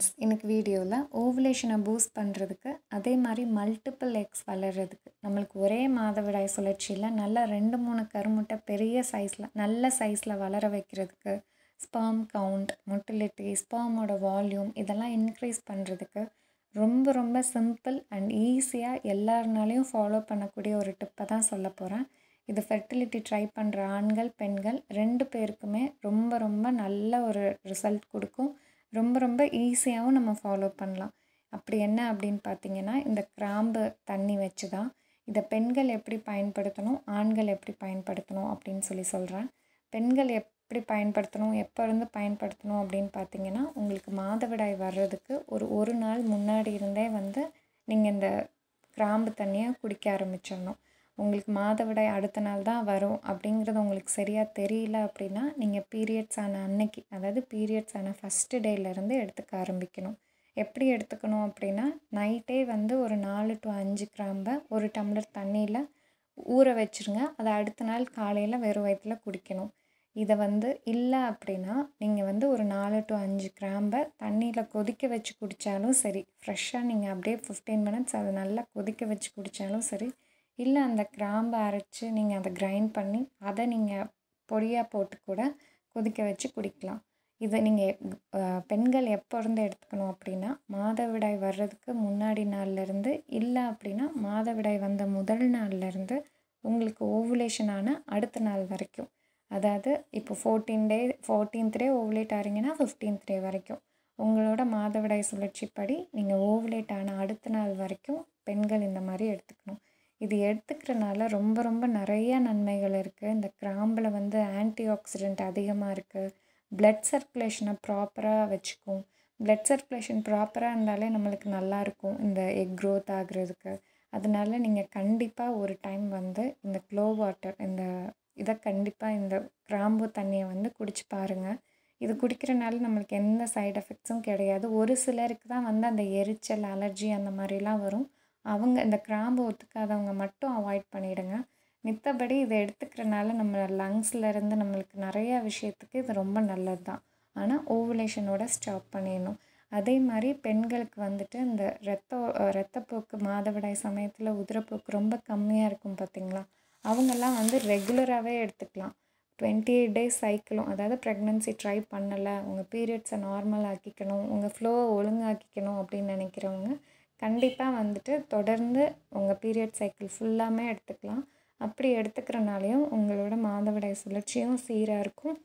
friends இன்னைக்கு வீடியோவில் ஓவுலேஷனை boost பண்ணுறதுக்கு அதே மாதிரி மல்டிபிள் எக்ஸ் வளர்கிறதுக்கு நம்மளுக்கு ஒரே மாதவிடாய் சுழற்சியில் நல்லா ரெண்டு மூணு கருமுட்டை பெரிய சைஸில் நல்ல சைஸில் வளர வைக்கிறதுக்கு ஸ்பெர்ம் கவுண்ட் மொட்டிலிட்டி ஸ்பெர்மோட வால்யூம் இதெல்லாம் இன்க்ரீஸ் பண்ணுறதுக்கு ரொம்ப ரொம்ப சிம்பிள் அண்ட் ஈஸியாக எல்லாருனாலையும் ஃபாலோ பண்ணக்கூடிய ஒரு டிப்பை தான் சொல்ல போகிறேன் இது ஃபெர்டிலிட்டி ட்ரை பண்ணுற ஆண்கள் பெண்கள் ரெண்டு பேருக்குமே ரொம்ப ரொம்ப நல்ல ஒரு ரிசல்ட் கொடுக்கும் ரொம்ப ரொம்ப ஈஸியாகவும் நம்ம ஃபாலோ பண்ணலாம் அப்படி என்ன அப்படின்னு பார்த்தீங்கன்னா இந்த கிராம்பு தண்ணி வச்சு தான் இதை பெண்கள் எப்படி பயன்படுத்தணும் ஆண்கள் எப்படி பயன்படுத்தணும் அப்படின்னு சொல்லி சொல்கிறேன் பெண்கள் எப்படி பயன்படுத்தணும் எப்போ இருந்து பயன்படுத்தணும் அப்படின்னு பார்த்தீங்கன்னா உங்களுக்கு மாதவிடாய் வர்றதுக்கு ஒரு ஒரு நாள் முன்னாடி இருந்தே வந்து நீங்கள் இந்த கிராம்பு தண்ணியை குடிக்க ஆரம்பிச்சிடணும் உங்களுக்கு மாதவிடாய் அடுத்த நாள் தான் வரும் அப்படிங்கிறது உங்களுக்கு சரியாக தெரியல அப்படின்னா நீங்கள் பீரியட்ஸ் ஆன அன்னைக்கு அதாவது பீரியட்ஸ் ஆன ஃபஸ்ட்டு டேலேருந்து எடுத்துக்க ஆரம்பிக்கணும் எப்படி எடுத்துக்கணும் அப்படின்னா நைட்டே வந்து ஒரு நாலு டு அஞ்சு கிராம்பை ஒரு டம்ளர் தண்ணியில் ஊற வச்சுருங்க அதை அடுத்த நாள் காலையில் வெறும் வயிற்றில் குடிக்கணும் இதை வந்து இல்லை அப்படின்னா நீங்கள் வந்து ஒரு நாலு டு அஞ்சு கிராம்பை தண்ணியில் கொதிக்க வச்சு குடித்தாலும் சரி ஃப்ரெஷ்ஷாக நீங்கள் அப்படியே ஃபிஃப்டீன் மினிட்ஸ் அதை நல்லா கொதிக்க வச்சு குடித்தாலும் சரி இல்லை அந்த கிராம்பை அரைச்சி நீங்கள் அதை கிரைண்ட் பண்ணி அதை நீங்கள் பொடியாக போட்டு கூட கொதிக்க வச்சு குடிக்கலாம் இதை நீங்கள் பெண்கள் எப்போ இருந்து எடுத்துக்கணும் அப்படின்னா மாதவிடாய் வர்றதுக்கு முன்னாடி நாள்லேருந்து இல்லை அப்படின்னா மாதவிடாய் வந்த முதல் நாள்லேருந்து உங்களுக்கு ஓவுலேஷன் ஆன அடுத்த நாள் வரைக்கும் அதாவது இப்போ fourteen day fourteenth day ovulate ஆகிறீங்கன்னா ஃபிஃப்டீன்த் டே வரைக்கும் உங்களோட மாதவிடாய் சுழற்சிப்படி நீங்கள் ஓவுலேட் ஆன அடுத்த நாள் வரைக்கும் பெண்கள் இந்த மாதிரி எடுத்துக்கணும் இது எடுத்துக்கிறனால ரொம்ப ரொம்ப நிறைய நன்மைகள் இருக்குது இந்த கிராம்பில் வந்து ஆன்டி ஆக்சிடெண்ட் அதிகமாக இருக்குது பிளட் சர்க்குலேஷனை ப்ராப்பராக வச்சுக்கும் பிளட் சர்க்குலேஷன் ப்ராப்பராக இருந்தாலே நம்மளுக்கு நல்லாயிருக்கும் இந்த எக் க்ரோத் ஆகுறதுக்கு அதனால நீங்கள் கண்டிப்பாக ஒரு டைம் வந்து இந்த க்ளோ வாட்டர் இந்த இதை கண்டிப்பாக இந்த கிராம்பு தண்ணியை வந்து குடிச்சு பாருங்கள் இது குடிக்கிறனால நம்மளுக்கு எந்த சைடு எஃபெக்ட்ஸும் கிடையாது ஒரு சிலருக்கு தான் வந்து அந்த எரிச்சல் அலர்ஜி அந்த மாதிரிலாம் வரும் அவங்க இந்த கிராம்பு ஒத்துக்காதவங்க மட்டும் அவாய்ட் பண்ணிவிடுங்க மித்தபடி இதை எடுத்துக்கிறனால நம்ம லங்ஸ்லேருந்து நம்மளுக்கு நிறையா விஷயத்துக்கு இது ரொம்ப நல்லது தான் ஆனால் ஓவுலேஷனோட ஸ்டாப் பண்ணிடணும் அதே மாதிரி பெண்களுக்கு வந்துட்டு இந்த ரத்த ரத்தப்போக்கு மாதவிடாய் சமயத்தில் உதிரப்போக்கு ரொம்ப கம்மியாக இருக்கும் பார்த்திங்களா அவங்கெல்லாம் வந்து ரெகுலராகவே எடுத்துக்கலாம் டுவெண்ட்டி எயிட் டேஸ் சைக்கிளும் அதாவது ப்ரெக்னென்சி ட்ரை பண்ணலை உங்கள் பீரியட்ஸை நார்மல் ஆக்கிக்கணும் உங்கள் ஃப்ளோவை ஒழுங்காக்கிக்கணும் அப்படின்னு நினைக்கிறவங்க கண்டிப்பாக வந்துட்டு தொடர்ந்து உங்கள் பீரியட் சைக்கிள் ஃபுல்லாமே எடுத்துக்கலாம் அப்படி எடுத்துக்கிறனாலையும் உங்களோட மாதவிடாய் சுழற்சியும் சீராக இருக்கும்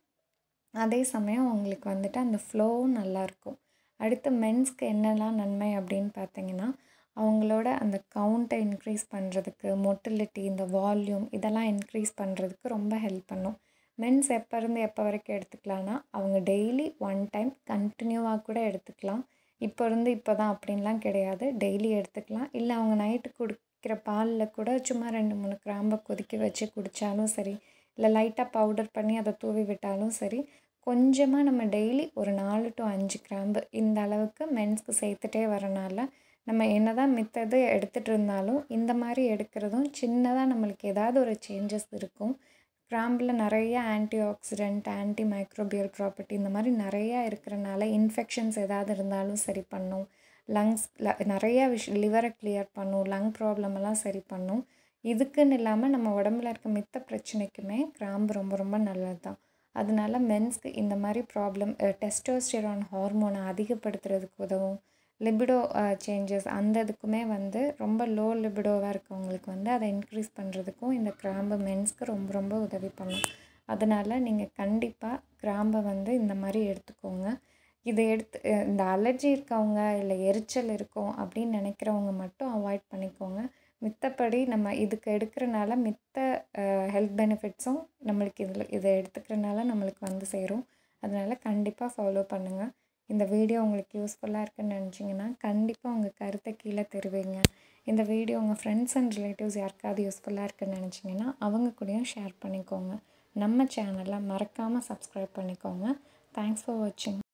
அதே சமயம் உங்களுக்கு வந்துட்டு அந்த ஃப்ளோவும் நல்லாயிருக்கும் அடுத்து மென்ஸ்க்கு என்னெல்லாம் நன்மை அப்படின்னு பார்த்தீங்கன்னா அவங்களோட அந்த கவுண்ட்டை இன்க்ரீஸ் பண்ணுறதுக்கு மொட்டிலிட்டி இந்த வால்யூம் இதெல்லாம் இன்க்ரீஸ் பண்ணுறதுக்கு ரொம்ப ஹெல்ப் பண்ணும் மென்ஸ் எப்போ இருந்து எப்போ வரைக்கும் எடுத்துக்கலான்னா அவங்க டெய்லி ஒன் டைம் கண்டினியூவாக கூட எடுத்துக்கலாம் இப்போ இருந்து இப்போ தான் அப்படின்லாம் கிடையாது டெய்லி எடுத்துக்கலாம் இல்லை அவங்க நைட்டு குடிக்கிற பாலில் கூட சும்மா ரெண்டு மூணு கிராம்பை கொதிக்க வச்சு குடித்தாலும் சரி இல்லை லைட்டாக பவுடர் பண்ணி அதை தூவி விட்டாலும் சரி கொஞ்சமாக நம்ம டெய்லி ஒரு நாலு டு அஞ்சு கிராம்பு இந்த அளவுக்கு மென்ஸ்க்கு சேர்த்துட்டே வரனால நம்ம என்ன தான் மித்தது எடுத்துகிட்டு இருந்தாலும் இந்த மாதிரி எடுக்கிறதும் சின்னதாக நம்மளுக்கு ஏதாவது ஒரு சேஞ்சஸ் இருக்கும் கிராம்பில் நிறைய antioxidant antimicrobial property இந்த மாதிரி நிறையா இருக்கிறனால இன்ஃபெக்ஷன்ஸ் ஏதாவது இருந்தாலும் சரி பண்ணும் லங்ஸ் நிறையா விஷ் லிவரை கிளியர் பண்ணும் லங் ப்ராப்ளம் எல்லாம் சரி பண்ணும் இதுக்குன்னு இல்லாமல் நம்ம உடம்புல இருக்க மித்த பிரச்சனைக்குமே கிராம்பு ரொம்ப ரொம்ப நல்லது தான் அதனால மென்ஸ்க்கு இந்த மாதிரி ப்ராப்ளம் டெஸ்டோஸ்டிரான் ஹார்மோனை அதிகப்படுத்துறதுக்கு உதவும் லிபிடோ சேஞ்சஸ் அந்த இதுக்குமே வந்து ரொம்ப லோ லிபிடோவாக இருக்கவங்களுக்கு வந்து அதை இன்க்ரீஸ் பண்ணுறதுக்கும் இந்த கிராம்பு மென்ஸ்க்கு ரொம்ப ரொம்ப உதவி பண்ணும் அதனால் நீங்கள் கண்டிப்பாக கிராம்பை வந்து இந்த மாதிரி எடுத்துக்கோங்க இதை எடுத்து இந்த அலர்ஜி இருக்கவங்க இல்லை எரிச்சல் இருக்கும் அப்படின்னு நினைக்கிறவங்க மட்டும் அவாய்ட் பண்ணிக்கோங்க மித்தபடி நம்ம இதுக்கு எடுக்கிறனால மித்த ஹெல்த் பெனிஃபிட்ஸும் நம்மளுக்கு இதில் இதை எடுத்துக்கிறனால நம்மளுக்கு வந்து சேரும் அதனால் கண்டிப்பாக ஃபாலோ பண்ணுங்கள் இந்த வீடியோ உங்களுக்கு யூஸ்ஃபுல்லாக இருக்குன்னு நினச்சிங்கன்னா கண்டிப்பாக உங்கள் கருத்தை கீழே தெரிவிங்க இந்த வீடியோ உங்கள் ஃப்ரெண்ட்ஸ் அண்ட் ரிலேட்டிவ்ஸ் யாருக்காவது யூஸ்ஃபுல்லாக இருக்குன்னு நினச்சிங்கன்னா அவங்க கூடயும் ஷேர் பண்ணிக்கோங்க நம்ம சேனலை மறக்காமல் சப்ஸ்கிரைப் பண்ணிக்கோங்க தேங்க்ஸ் ஃபார் வாட்சிங்